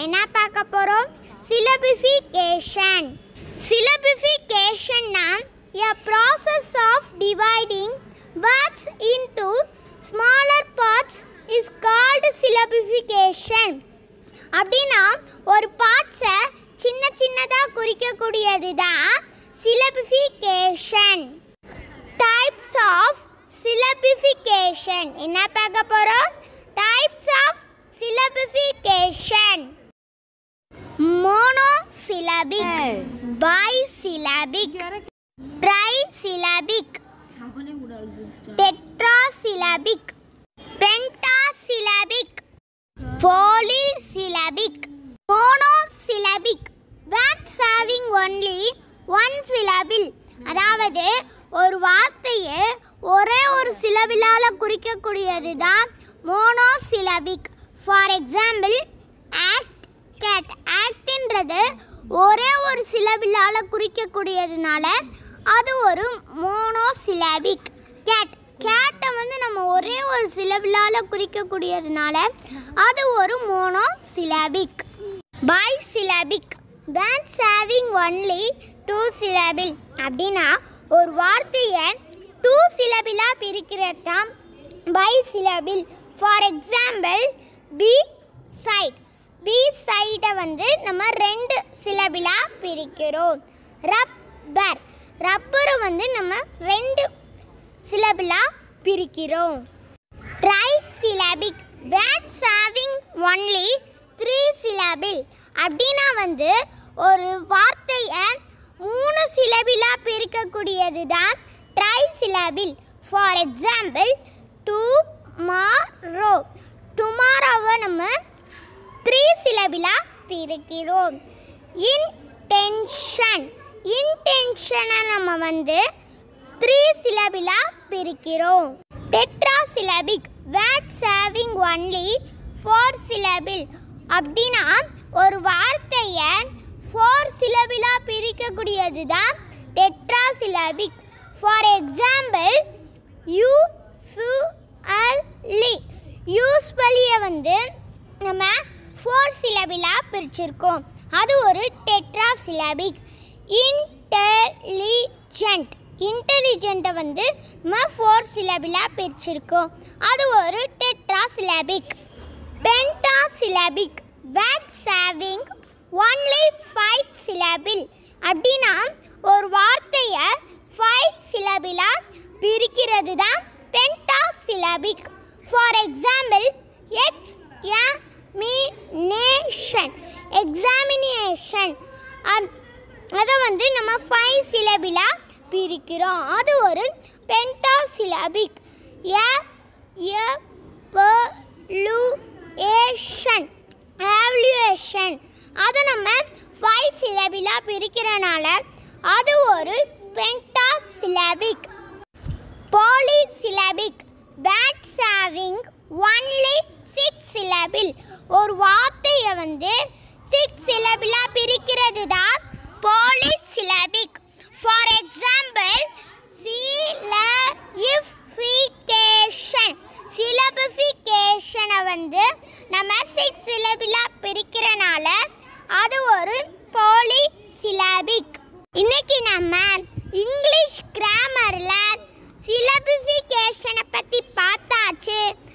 என்ன பார்க்க போகிறோம் சிலபிஃபிகேஷன் சிலபிஃபிகேஷன்னா a process of dividing words into smaller parts is called syllabification அப்படின்னா ஒரு பார்ட்ஸை சின்ன சின்னதாக குறிக்கக்கூடியது தான் சிலபிஃபிகேஷன் டைப்ஸ் ஆஃப் சிலபிஃபிகேஷன் என்ன பார்க்க போகிறோம் types of syllabification monosyllabic bisyllabic trisyllabic tetrasyllabic pentasyllabic polysyllabic monosyllabic words having only one syllable அதாவது ஒரு வார்த்தையை ஒரே ஒரு சிலபிளால் குறிக்கக்கூடியது தான் monosyllabic for example act cat ஆக்ட்ன்றது ஒரே ஒரு சிலபிளால் குறிக்கக்கூடியதுனால அது ஒரு மோனோசிலபிக் கேட் கேட்டை வந்து நம்ம ஒரே ஒரு சிலபிளால் குறிக்கக்கூடியதுனால அது ஒரு monosyllabic bisyllabic words having only two syllable அப்படின்னா ஒரு வார்த்தையை டூ சிலபிளாக பிரிக்கிறது தான் bisyllable for example beside பி சைடை வந்து நம்ம ரெண்டு சிலபிளாக பிரிக்கிறோம் ரப்பர் ரப்பரை வந்து நம்ம ரெண்டு சிலபிளாக பிரிக்கிறோம் trisyllabic words having only three syllable அப்படின்னா வந்து ஒரு வார்த்தையை மூணு சிலபிளாக பிரிக்கக்கூடியது தான் trisyllable for example tomorrow டுமாரோவை நம்ம த்ரீ சிலபிளாக பிரிக்கிறோம் இன்டென்ஷன் இன்டென்ஷனை நம்ம வந்து த்ரீ சிலபிளாக பிரிக்கிறோம் tetrasyllabic words having only four syllable அப்படின்னா ஒரு வார்த்தையை ஃபோர் சிலபிளாக பிரிக்கக்கூடியது தான் tetrasyllabic for example அல் லி யூஸ்வலியை வந்து நம்ம ஃபோர் சிலபிளாக பிரிச்சிருக்கோம் அது ஒரு டெட்ரா சிலபிக் இன்டெலிஜென்ட் இன்டெலிஜென்ட்டை வந்து நம்ம ஃபோர் சிலபிளாக பிரிச்சிருக்கோம் அது ஒரு tetrasyllabic pentasyllabic words having only five syllable அப்படின்னா ஒரு வார்த்தையை ஃபைவ் சிலபிளாக பிரிக்கிறது தான் pentasyllabic for example examination examination அதை வந்து நம்ம ஃபைவ் சிலபிளாக பிரிக்கிறோம் அது ஒரு பென்டா சிலபிக் ஏஷன் ஆவல்யூஷன் அதை நம்ம ஃபைவ் சிலபிளாக பிரிக்கிறனால அது ஒரு pentasyllabic polysyllabic words having only six syllable ஒரு வார்த்தையை வந்து சிக்ஸ் சிலபிளாக பிரிக்கிறது தான் polysyllabic ஃபார் எக்ஸாம்பிள் சிலபிஃபிகேஷன் சிலபிஃபிகேஷனை வந்து நம்ம சிக்ஸ் சிலபிளாக பிரிக்கிறனால அது ஒரு polysyllabic இன்னைக்கு நம்ம இங்கிலீஷ் கிராமரில் சிலபிஃபிகேஷனை பற்றி பார்த்தாச்சு